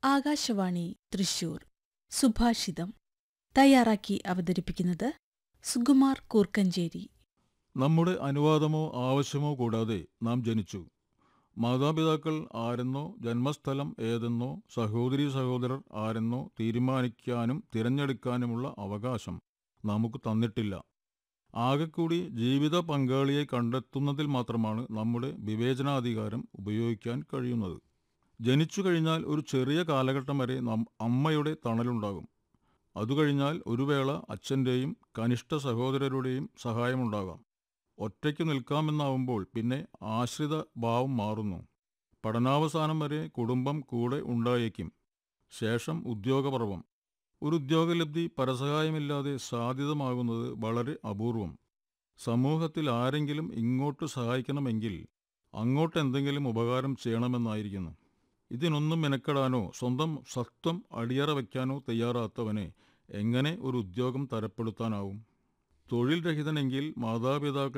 ആകാശവാണി തൃശൂർ സുഭാഷിതം തയ്യാറാക്കി അവതരിപ്പിക്കുന്നത് സുകുമാർ കൂർക്കഞ്ചേരി നമ്മുടെ അനുവാദമോ ആവശ്യമോ കൂടാതെ നാം ജനിച്ചു മാതാപിതാക്കൾ ആരെന്നോ ജന്മസ്ഥലം ഏതെന്നോ സഹോദരീ സഹോദരർ ആരെന്നോ തീരുമാനിക്കാനും തിരഞ്ഞെടുക്കാനുമുള്ള അവകാശം നമുക്ക് തന്നിട്ടില്ല ആകെക്കൂടി ജീവിത പങ്കാളിയെ കണ്ടെത്തുന്നതിൽ മാത്രമാണ് നമ്മുടെ വിവേചനാധികാരം ഉപയോഗിക്കാൻ കഴിയുന്നത് ജനിച്ചു കഴിഞ്ഞാൽ ഒരു ചെറിയ കാലഘട്ടം വരെ നം അമ്മയുടെ തണലുണ്ടാകും അതുകഴിഞ്ഞാൽ ഒരു വേള അച്ഛൻ്റെയും കനിഷ്ഠ സഹോദരരുടെയും സഹായമുണ്ടാകാം ഒറ്റയ്ക്ക് നിൽക്കാമെന്നാവുമ്പോൾ പിന്നെ ആശ്രിത ഭാവം മാറുന്നു പഠനാവസാനം വരെ കുടുംബം കൂടെ ഉണ്ടായേക്കും ശേഷം ഉദ്യോഗപർവം ഒരു ഉദ്യോഗലബ്ധി പരസഹായമില്ലാതെ സാധ്യതമാകുന്നത് വളരെ അപൂർവം സമൂഹത്തിൽ ആരെങ്കിലും ഇങ്ങോട്ട് സഹായിക്കണമെങ്കിൽ അങ്ങോട്ട് എന്തെങ്കിലും ഉപകാരം ചെയ്യണമെന്നായിരിക്കുന്നു ഇതിനൊന്നും മെനക്കെടാനോ സ്വന്തം സത്വം അടിയറ വയ്ക്കാനോ തയ്യാറാത്തവനെ എങ്ങനെ ഒരു ഉദ്യോഗം തരപ്പെടുത്താനാവും തൊഴിൽ രഹിതനെങ്കിൽ മാതാപിതാക്കൾ